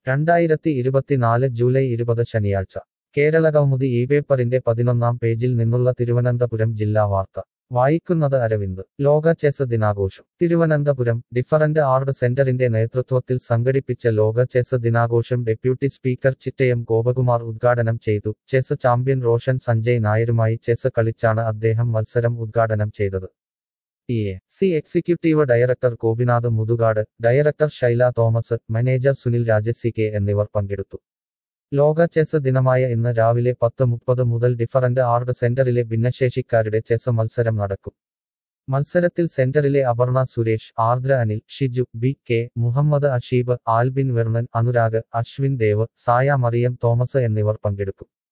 രണ്ടായിരത്തി ഇരുപത്തിനാല് ജൂലൈ ഇരുപത് ശനിയാഴ്ച കേരളകൗമുദി ഈ പേപ്പറിന്റെ പതിനൊന്നാം പേജിൽ നിന്നുള്ള തിരുവനന്തപുരം ജില്ലാ വാർത്ത വായിക്കുന്നത് അരവിന്ദ് ലോക ചെസ് ദിനാഘോഷം തിരുവനന്തപുരം ഡിഫറന്റ് ആർട്ട് സെന്ററിന്റെ നേതൃത്വത്തിൽ സംഘടിപ്പിച്ച ലോക ചെസ് ദിനാഘോഷം ഡെപ്യൂട്ടി സ്പീക്കർ ചിറ്റയം ഗോപകുമാർ ഉദ്ഘാടനം ചെയ്തു ചെസ് ചാമ്പ്യൻ റോഷൻ സഞ്ജയ് നായരുമായി ചെസ് കളിച്ചാണ് അദ്ദേഹം മത്സരം ഉദ്ഘാടനം ചെയ്തത് T A C executive director Gopinath Muthukad director Shaila Thomas manager Sunil Rajasi K എന്നിവർ പങ്കെടുത്തു ലോക ചെസ് ദിനമായ ഇന്ന് രാവിലെ പത്ത് മുപ്പത് മുതൽ ഡിഫറന്റ് ആർട്ട് സെന്ററിലെ ഭിന്നശേഷിക്കാരുടെ ചെസ് മത്സരം നടക്കും മത്സരത്തിൽ സെന്ററിലെ അപർണ സുരേഷ് ആർദ്ര അനിൽ ഷിജു ബി കെ മുഹമ്മദ് അഷീബ് ആൽബിൻ വെർണൻ അനുരാഗ് അശ്വിൻ ദേവ് സായ മറിയം തോമസ് എന്നിവർ പങ്കെടുക്കും